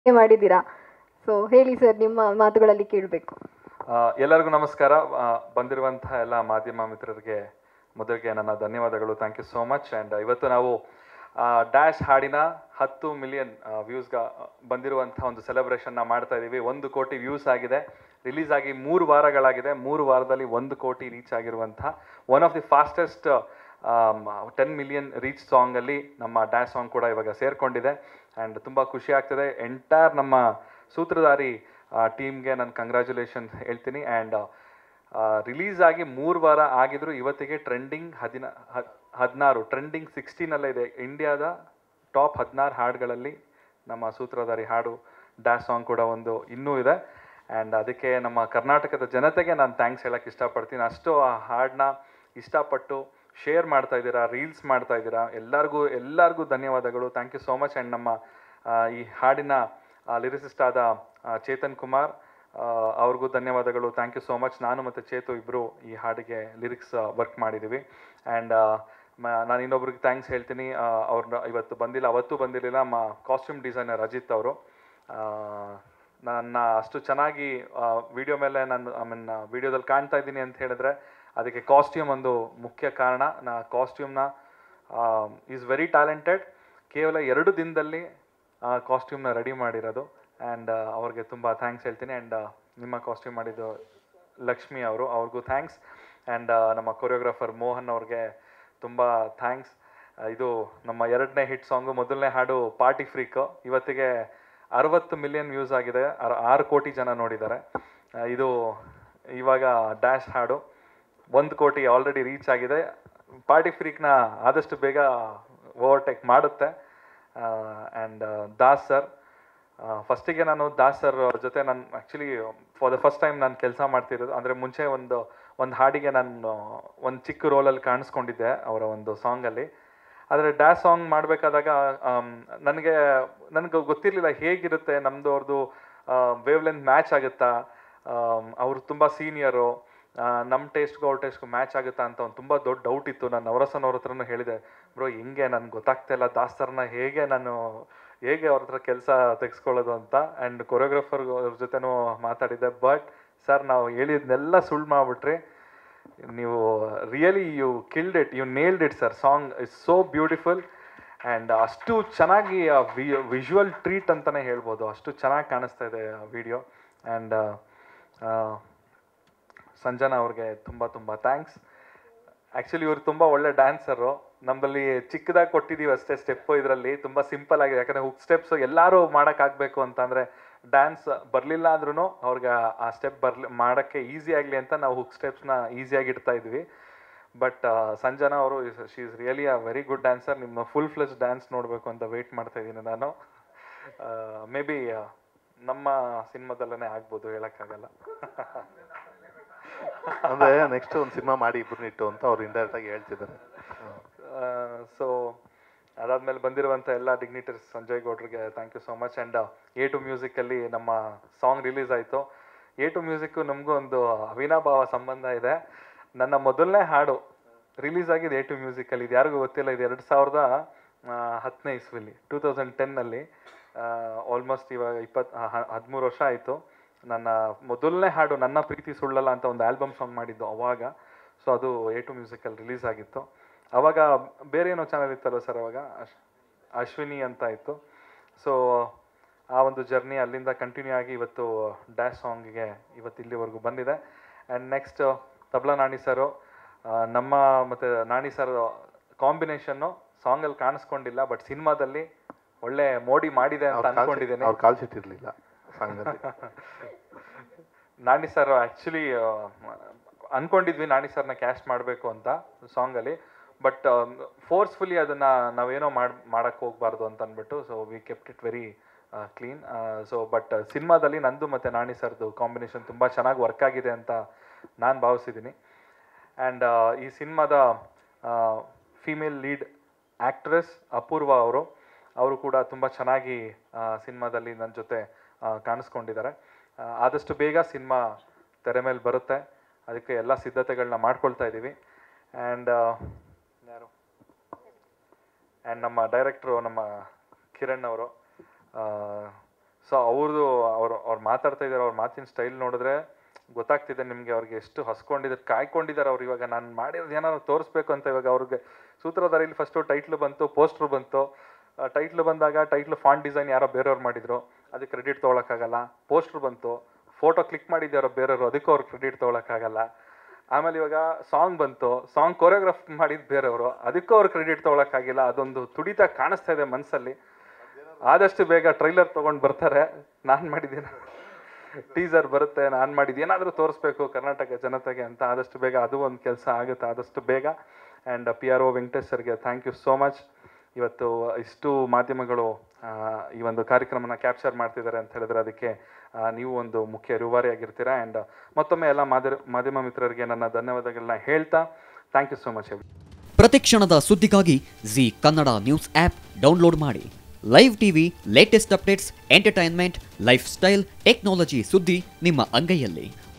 ಮಾಡಿದ್ದೀರಾ ಸೊ ಹೇಳಿ ಸರ್ ನಿಮ್ಮ ಮಾತುಗಳಲ್ಲಿ ಕೇಳಬೇಕು ಆ, ಎಲ್ಲರಿಗೂ ನಮಸ್ಕಾರ ಆ, ಬಂದಿರುವಂತಹ ಎಲ್ಲ ಮಾಧ್ಯಮ ಮಿತ್ರರಿಗೆ ಮೊದಲಿಗೆ ನನ್ನ ಧನ್ಯವಾದಗಳು thank you so much and ಇವತ್ತು ನಾವು ಡ್ಯಾಶ್ ಹಾಡಿನ ಹತ್ತು ಮಿಲಿಯನ್ ವ್ಯೂಸ್ಗ ಬಂದಿರುವಂತಹ ಒಂದು ಸೆಲೆಬ್ರೇಷನ್ನ ಮಾಡ್ತಾ ಇದ್ದೀವಿ ಒಂದು ಕೋಟಿ ವ್ಯೂಸ್ ಆಗಿದೆ ರಿಲೀಸ್ ಆಗಿ ಮೂರು ವಾರಗಳಾಗಿದೆ ಮೂರು ವಾರದಲ್ಲಿ ಒಂದು ಕೋಟಿ ರೀಚ್ ಆಗಿರುವಂತಹ one of the fastest ten million reach ಸಾಂಗಲ್ಲಿ ನಮ್ಮ ಡ್ಯಾಶ್ ಸಾಂಗ್ ಕೂಡ ಇವಾಗ ಸೇರಿಕೊಂಡಿದೆ ಆ್ಯಂಡ್ ತುಂಬ ಖುಷಿ ಆಗ್ತದೆ ಎಂಟೈರ್ ನಮ್ಮ ಸೂತ್ರಧಾರಿ ಟೀಮ್ಗೆ ನಾನು ಕಂಗ್ರ್ಯಾಚುಲೇಷನ್ ಹೇಳ್ತೀನಿ ಆ್ಯಂಡ್ ರಿಲೀಸ್ ಆಗಿ ಮೂರು ವಾರ ಆಗಿದ್ರು ಇವತ್ತಿಗೆ ಟ್ರೆಂಡಿಂಗ್ ಹದಿನ ಹದಿನಾರು ಟ್ರೆಂಡಿಂಗ್ ಸಿಕ್ಸ್ಟೀನಲ್ಲೇ ಇದೆ ಇಂಡಿಯಾದ ಟಾಪ್ ಹದಿನಾರು ಹಾಡುಗಳಲ್ಲಿ ನಮ್ಮ ಸೂತ್ರಧಾರಿ ಹಾಡು ಡ್ಯಾಶ್ ಸಾಂಗ್ ಕೂಡ ಒಂದು ಇನ್ನೂ ಇದೆ ಆ್ಯಂಡ್ ಅದಕ್ಕೆ ನಮ್ಮ ಕರ್ನಾಟಕದ ಜನತೆಗೆ ನಾನು ಥ್ಯಾಂಕ್ಸ್ ಹೇಳಕ್ಕೆ ಇಷ್ಟಪಡ್ತೀನಿ ಅಷ್ಟು ಆ ಹಾಡನ್ನ ಇಷ್ಟಪಟ್ಟು ಶೇರ್ ಮಾಡ್ತಾ ಇದ್ದೀರಾ ರೀಲ್ಸ್ ಮಾಡ್ತಾ ಇದ್ದೀರಾ ಎಲ್ಲರಿಗೂ ಎಲ್ಲರಿಗೂ ಧನ್ಯವಾದಗಳು thank you so much and ನಮ್ಮ ಆ, ಈ ಹಾಡಿನ ಲಿರಿಸಿಸ್ಟ್ ಆದ ಆ, ಚೇತನ್ ಕುಮಾರ್ ಆ, ಅವ್ರಿಗೂ ಧನ್ಯವಾದಗಳು ಥ್ಯಾಂಕ್ ಯು ಸೋ ಮಚ್ ನಾನು ಮತ್ತು ಚೇತು ಇಬ್ಬರು ಈ ಹಾಡಿಗೆ ಲಿರಿಕ್ಸ್ ವರ್ಕ್ ಮಾಡಿದ್ದೀವಿ ಆ್ಯಂಡ್ ನಾನು ಇನ್ನೊಬ್ರಿಗೆ ಥ್ಯಾಂಕ್ಸ್ ಹೇಳ್ತೀನಿ ಅವ್ರನ್ನ ಇವತ್ತು ಬಂದಿಲ್ಲ ಅವತ್ತು ಬಂದಿರಲಿಲ್ಲ ನಮ್ಮ ಕಾಸ್ಟ್ಯೂಮ್ ಡಿಸೈನರ್ ಅಜಿತ್ ಅವರು ನನ್ನ ಅಷ್ಟು ಚೆನ್ನಾಗಿ ವಿಡಿಯೋ ಮೇಲೆ ನಾನು ಐ ಮೀನ್ ವಿಡಿಯೋದಲ್ಲಿ ಕಾಣ್ತಾ ಇದ್ದೀನಿ ಅಂತ ಹೇಳಿದ್ರೆ ಅದಕ್ಕೆ ಕಾಸ್ಟ್ಯೂಮ್ ಒಂದು ಮುಖ್ಯ ಕಾರಣ ನಾ ಕಾಸ್ಟ್ಯೂಮ್ನ ಈಸ್ ವೆರಿ ಟ್ಯಾಲೆಂಟೆಡ್ ಕೇವಲ ಎರಡು ದಿನದಲ್ಲಿ ಆ ಕಾಸ್ಟ್ಯೂಮ್ನ ರೆಡಿ ಮಾಡಿರೋದು ಆ್ಯಂಡ್ ಅವ್ರಿಗೆ ತುಂಬ ಥ್ಯಾಂಕ್ಸ್ ಹೇಳ್ತೀನಿ ಆ್ಯಂಡ್ ನಿಮ್ಮ ಕಾಸ್ಟ್ಯೂಮ್ ಮಾಡಿದ್ದು ಲಕ್ಷ್ಮಿ ಅವರು ಅವ್ರಿಗೂ ಥ್ಯಾಂಕ್ಸ್ ಆ್ಯಂಡ್ ನಮ್ಮ ಕೊರಿಯೋಗ್ರಾಫರ್ ಮೋಹನ್ ಅವ್ರಿಗೆ ತುಂಬ ಥ್ಯಾಂಕ್ಸ್ ಇದು ನಮ್ಮ ಎರಡನೇ ಹಿಟ್ ಸಾಂಗು ಮೊದಲನೇ ಹಾಡು ಪಾರ್ಟಿ ಫ್ರೀಕ್ ಇವತ್ತಿಗೆ ಅರವತ್ತು ಮಿಲಿಯನ್ ವ್ಯೂಸ್ ಆಗಿದೆ ಆರ್- ಆರು ಕೋಟಿ ಜನ ನೋಡಿದ್ದಾರೆ ಆ, ಇದು ಇವಾಗ ಡ್ಯಾಶ್ ಹಾಡು ಒಂದು ಕೋಟಿ ಆಲ್ರೆಡಿ ರೀಚ್ ಆಗಿದೆ ಪಾರ್ಟಿ ಫ್ರೀಕ್ನ ಆದಷ್ಟು ಬೇಗ ಓವರ್ಟೇಕ್ ಮಾಡುತ್ತೆ ಆ್ಯಂಡ್ ದಾಸ್ ಸರ್ ಫಸ್ಟಿಗೆ ನಾನು ದಾಸ್ ಸರ್ ಅವ್ರ ಜೊತೆ ನಾನು actually for the first time ನಾನು ಕೆಲಸ ಮಾಡ್ತಿರೋದು ಅಂದರೆ ಮುಂಚೆ ಒಂದು ಒಂದು ಹಾಡಿಗೆ ನಾನು ಒಂದು ಚಿಕ್ಕ ರೋಲಲ್ಲಿ ಕಾಣಿಸ್ಕೊಂಡಿದ್ದೆ ಅವರ ಒಂದು ಸಾಂಗಲ್ಲಿ ಆದರೆ ಡ್ಯಾಶ್ ಸಾಂಗ್ ಮಾಡಬೇಕಾದಾಗ ನನಗೆ ನನಗೆ ಗೊತ್ತಿರಲಿಲ್ಲ ಹೇಗಿರುತ್ತೆ ನಮ್ಮದು ಅವ್ರದ್ದು ವೇವ್ ಲೆಂತ್ ಮ್ಯಾಚ್ ಆಗುತ್ತಾ ಅವರು ತುಂಬ ಸೀನಿಯರು ನಮ್ಮ ಟೇಸ್ಟ್ಗೂ ಅವ್ರ ಟೇಸ್ಟ್ಗೂ ಮ್ಯಾಚ್ ಆಗುತ್ತಾ ಅಂತ ಒಂದು ತುಂಬ ದೊಡ್ಡ ಡೌಟ್ ಇತ್ತು ನಾನು ನವರಸನ್ ಅವ್ರ ಹತ್ರನೂ ಹೇಳಿದೆ ಬ್ರೋ ಹೆಂಗೆ ನನಗೆ ಗೊತ್ತಾಗ್ತಾ ಇಲ್ಲ ದಾಸ್ತರ್ನ ಹೇಗೆ ನಾನು ಹೇಗೆ ಅವ್ರ ಹತ್ರ ಕೆಲಸ ತೆಗೆಸ್ಕೊಳ್ಳೋದು ಅಂತ ಆ್ಯಂಡ್ ಕೊರಿಯೋಗ್ರಾಫರ್ ಅವ್ರ ಜೊತೆನೂ ಮಾತಾಡಿದ್ದೆ ಬಟ್ ಸರ್ ನಾವು ಹೇಳಿದ್ನೆಲ್ಲ ಸುಳ್ಳು ಮಾಡಿಬಿಟ್ರಿ ನೀವು really you killed it you nailed it sir song is so beautiful and ಅಷ್ಟು ಚೆನ್ನಾಗಿ ವಿಜುವಲ್ ಟ್ರೀಟ್ ಅಂತಲೇ ಹೇಳ್ಬೋದು ಅಷ್ಟು ಚೆನ್ನಾಗಿ ಕಾಣಿಸ್ತಾ ಇದೆ ವಿಡಿಯೋ ಆ್ಯಂಡ್ ಸಂಜನಾ ಅವ್ರಿಗೆ ತುಂಬ ತುಂಬ ಥ್ಯಾಂಕ್ಸ್ ಆ್ಯಕ್ಚುಲಿ ಇವ್ರು ತುಂಬ ಒಳ್ಳೆ ಡ್ಯಾನ್ಸರು ನಮ್ಮಲ್ಲಿ ಚಿಕ್ಕದಾಗಿ ಕೊಟ್ಟಿದ್ದೀವಿ ಅಷ್ಟೇ ಸ್ಟೆಪ್ಪು ಇದರಲ್ಲಿ ತುಂಬ ಸಿಂಪಲ್ ಆಗಿದೆ ಯಾಕಂದರೆ ಹುಕ್ ಸ್ಟೆಪ್ಸು ಎಲ್ಲರೂ ಮಾಡೋಕ್ಕಾಗಬೇಕು ಅಂತಂದರೆ ಡ್ಯಾನ್ಸ್ ಬರಲಿಲ್ಲ ಅಂದ್ರೂ ಅವ್ರಿಗೆ ಆ ಸ್ಟೆಪ್ ಬರ್ಲಿ ಮಾಡೋಕ್ಕೆ ಈಸಿ ಆಗಲಿ ಅಂತ ನಾವು ಹುಕ್ ಸ್ಟೆಪ್ಸ್ನ ಈಸಿಯಾಗಿ ಇಡ್ತಾ ಇದ್ವಿ ಬಟ್ ಸಂಜನಾ ಅವರು she is really a very good dancer ನಿಮ್ಮ ಫುಲ್ ಫ್ಲೆಸ್ ಡ್ಯಾನ್ಸ್ ನೋಡಬೇಕು ಅಂತ ವೆಯ್ಟ್ ಮಾಡ್ತಾ ಇದ್ದೀನಿ ನಾನು ಮೇ ಬಿ ನಮ್ಮ ಸಿನಿಮಾದಲ್ಲೇ ಆಗ್ಬೋದು ಹೇಳೋಕ್ಕಾಗಲ್ಲ ಅಂದ್ರೆ ನೆಕ್ಸ್ಟ್ ಒಂದು ಸಿನಿಮಾ ಮಾಡಿ ಇಬ್ಬರನ್ನ ಇಟ್ಟು ಅಂತ ಅವ್ರು ಇಂಡೈರೆಕ್ಟ್ ಆಗಿ ಹೇಳ್ತಿದ್ದಾರೆ ಸೊ ಅದಾದ್ಮೇಲೆ ಬಂದಿರುವಂಥ ಎಲ್ಲ ಡಿಗ್ನಿಟರ್ಸ್ ಸಂಜಯ್ ಗೌಡ್ರಿಗೆ thank you so much and A two ಮ್ಯೂಸಿಕಲ್ಲಿ ನಮ್ಮ ಸಾಂಗ್ ರಿಲೀಸ್ ಆಯಿತು ಎ ಟು ಮ್ಯೂಸಿಕ್ಕು ನಮಗೂ ಒಂದು ಅವಿನಾಭಾವ ಸಂಬಂಧ ಇದೆ ನನ್ನ ಮೊದಲನೇ ಹಾಡು ರಿಲೀಸ್ ಆಗಿದೆ ಎ ಟು ಮ್ಯೂಸಿಕಲ್ಲಿ ಇದು ಯಾರಿಗೂ ಗೊತ್ತಿಲ್ಲ ಇದು ಎರಡು ಸಾವಿರದ ಆ, ಹತ್ತನೇ ಇಸ್ವಿಲಿ ಟೂ ತೌಸಂಡ್ ಟೆನ್ನಲ್ಲಿ ಆಲ್ಮೋಸ್ಟ್ ಇವಾಗ ಇಪ್ಪತ್ತು ಹದಿಮೂರು ವರ್ಷ ಆಯಿತು ನನ್ನ ಮೊದಲನೇ ಹಾಡು ನನ್ನ ಪ್ರೀತಿ ಸುಳ್ಳಲ್ಲ ಅಂತ ಒಂದು ಆಲ್ಬಮ್ ಸಾಂಗ್ ಮಾಡಿದ್ದು ಅವಾಗ ಸೊ ಅದು ಎ ಟು ಮ್ಯೂಸಿಕಲ್ಲಿ ರಿಲೀಸ್ ಆಗಿತ್ತು ಅವಾಗ ಬೇರೆ ಏನೋ ಚಾನಲ್ ಇತ್ತಲ್ಲ ಸರ್ ಅವಾಗ ಅಶ್ ಅಶ್ವಿನಿ ಅಂತ ಇತ್ತು ಸೊ ಆ ಒಂದು ಜರ್ನಿ ಅಲ್ಲಿಂದ ಕಂಟಿನ್ಯೂ ಆಗಿ ಇವತ್ತು ಡ್ಯಾಶ್ ಸಾಂಗಿಗೆ ಇವತ್ತು ಇಲ್ಲಿವರೆಗೂ ಬಂದಿದೆ and next Tabla Nani sir ಆ, ನಮ್ಮ ಮತ್ತು ನಾಣಿ ಸರ್ ಕಾಂಬಿನೇಷನ್ನು ಸಾಂಗಲ್ಲಿ ಕಾಣಿಸ್ಕೊಂಡಿಲ್ಲ ಬಟ್ ಸಿನಿಮಾದಲ್ಲಿ ಒಳ್ಳೆ ಮೋಡಿ ಮಾಡಿದೆ ಅಂತ ಅನ್ಕೊಂಡಿದ್ದೇನೆ ಅವ್ರು ಕಾಲ್ ಶೀಟ್ ಇರಲಿಲ್ಲ ಸಂಘದಲ್ಲಿ ನಾಣಿ ಸರ್ ಆ್ಯಕ್ಚುಲಿ ಅನ್ಕೊಂಡಿದ್ವಿ ನಾಣಿ ಸರ್ನ ಕ್ಯಾಸ್ಟ್ ಮಾಡಬೇಕು ಅಂತ ಸಾಂಗಲ್ಲಿ ಬಟ್ ಫೋರ್ಸ್ಫುಲಿ ಅದನ್ನ ನಾವೇನೋ ಮಾಡ್ ಮಾಡಕ್ಕೆ ಹೋಗ್ಬಾರ್ದು ಅಂತ ಅಂದ್ಬಿಟ್ಟು so we kept it very clean so but ಸಿನಿಮಾದಲ್ಲಿ ನಂದು ಮತ್ತು ನಾಣಿ ಸರ್ದು ಕಾಂಬಿನೇಷನ್ ತುಂಬ ಚೆನ್ನಾಗಿ ವರ್ಕ್ ಆಗಿದೆ ಅಂತ ನಾನು ಭಾವಿಸಿದ್ದೀನಿ ಆ್ಯಂಡ್ ಈ ಸಿನಿಮಾದ ಫೀಮೇಲ್ ಲೀಡ್ ಆ್ಯಕ್ಟ್ರೆಸ್ ಅಪೂರ್ವ ಅವರು ಅವರು ಕೂಡ ತುಂಬ ಚೆನ್ನಾಗಿ ಸಿನಿಮಾದಲ್ಲಿ ನನ್ನ ಜೊತೆ ಆ, ಕಾಣಿಸ್ಕೊಂಡಿದ್ದಾರೆ ಆ, ಆದಷ್ಟು ಬೇಗ ಸಿನಿಮಾ ತೆರೆ ಮೇಲೆ ಬರುತ್ತೆ ಅದಕ್ಕೆ ಎಲ್ಲ ಸಿದ್ಧತೆಗಳನ್ನ ಮಾಡ್ಕೊಳ್ತಾ ಇದ್ದೀವಿ ಆ್ಯಂಡ್ ಯಾರು ಆ್ಯಂಡ್ ನಮ್ಮ ಡೈರೆಕ್ಟ್ರು ನಮ್ಮ ಕಿರಣ್ ಅವರು ಸೊ ಅವ್ರದ್ದು ಅವ್ರು ಅವ್ರು ಮಾತಾಡ್ತಾ ಇದ್ದಾರೆ ಅವ್ರ ಮಾತಿನ ಸ್ಟೈಲ್ ನೋಡಿದ್ರೆ ಗೊತ್ತಾಗ್ತಿದೆ ನಿಮಗೆ ಅವ್ರಿಗೆ ಎಷ್ಟು ಹಸ್ಕೊಂಡಿದ್ದಾರೆ ಕಾಯ್ಕೊಂಡಿದ್ದಾರೆ ಅವ್ರು ಇವಾಗ ನಾನು ಮಾಡಿರೋದು ಏನಾದ್ರು ತೋರಿಸ್ಬೇಕು ಅಂತ ಇವಾಗ ಅವ್ರಿಗೆ ಸೂತ್ರಧಾರಿಲಿ ಫಸ್ಟು ಟೈಟ್ಲ್ ಬಂತು ಪೋಸ್ಟ್ರು ಬಂತು ಟೈಟ್ಲ್ ಬಂದಾಗ ಟೈಟ್ಲ್ ಫಾಂಟ್ ಡಿಸೈನ್ ಯಾರೋ ಬೇರೆಯವ್ರು ಮಾಡಿದ್ರು ಅದಕ್ಕೆ ಕ್ರೆಡಿಟ್ ತೊಗೊಳಕ್ಕಾಗಲ್ಲ ಪೋಸ್ಟ್ರ್ ಬಂತು ಫೋಟೋ ಕ್ಲಿಕ್ ಮಾಡಿದ್ದಾರೋ ಬೇರೆಯವರು ಅದಕ್ಕೂ ಅವ್ರು ಕ್ರೆಡಿಟ್ ತೊಗೊಳಕ್ಕಾಗಲ್ಲ ಆಮೇಲೆ ಇವಾಗ ಸಾಂಗ್ ಬಂತು ಸಾಂಗ್ ಕೊರಿಯೋಗ್ರಾಫ್ ಮಾಡಿದ್ದು ಬೇರೆಯವರು ಅದಕ್ಕೂ ಅವ್ರು ಕ್ರೆಡಿಟ್ ತೊಗೊಳಕ್ಕಾಗಿಲ್ಲ ಅದೊಂದು ತುಡಿತ ಕಾಣಿಸ್ತಾ ಇದೆ ಮನಸ್ಸಲ್ಲಿ ಆದಷ್ಟು ಬೇಗ ಟ್ರೈಲರ್ ತೊಗೊಂಡು ಬರ್ತಾರೆ ನಾನು ಮಾಡಿದ್ದೀನಿ ಟೀಸರ್ ಬರುತ್ತೆ ನಾನು ಮಾಡಿದ್ದು ಏನಾದರೂ ತೋರಿಸ್ಬೇಕು ಕರ್ನಾಟಕ ಜನತೆಗೆ ಅಂತ ಆದಷ್ಟು ಬೇಗ ಅದು ಒಂದು ಕೆಲಸ ಆಗುತ್ತೆ ಆದಷ್ಟು ಬೇಗ and P R O Venkatesh ಸರ್ಗೆ ಥ್ಯಾಂಕ್ ಯು ಸೋ ಮಚ್ ಇವತ್ತು ಇಷ್ಟು ಮಾಧ್ಯಮಗಳು ಆ, ಈ ಒಂದು ಕಾರ್ಯಕ್ರಮನ ಕ್ಯಾಪ್ಚರ್ ಮಾಡ್ತಿದ್ದಾರೆ ಅಂತ ಹೇಳಿದ್ರೆ ಅದಕ್ಕೆ ಆ, ನೀವು ಒಂದು ಮುಖ್ಯ ರೂವಾರಿಯಾಗಿರ್ತೀರಾ ಆ್ಯಂಡ್ ಮತ್ತೊಮ್ಮೆ ಎಲ್ಲ ಮಾಧ್ಯ ಮಾಧ್ಯಮ ಮಿತ್ರರಿಗೆ ನನ್ನ ಧನ್ಯವಾದಗಳನ್ನ ಹೇಳ್ತಾ ಥ್ಯಾಂಕ್ ಯು ಸೋ ಮಚ್ ಪ್ರತಿಕ್ಷಣದ ಸುದ್ದಿಗಾಗಿ Zee Kannada news app download ಮಾಡಿ live TV latest updates entertainment lifestyle technology ಸುದ್ದಿ ನಿಮ್ಮ ಅಂಗೈಯಲ್ಲಿ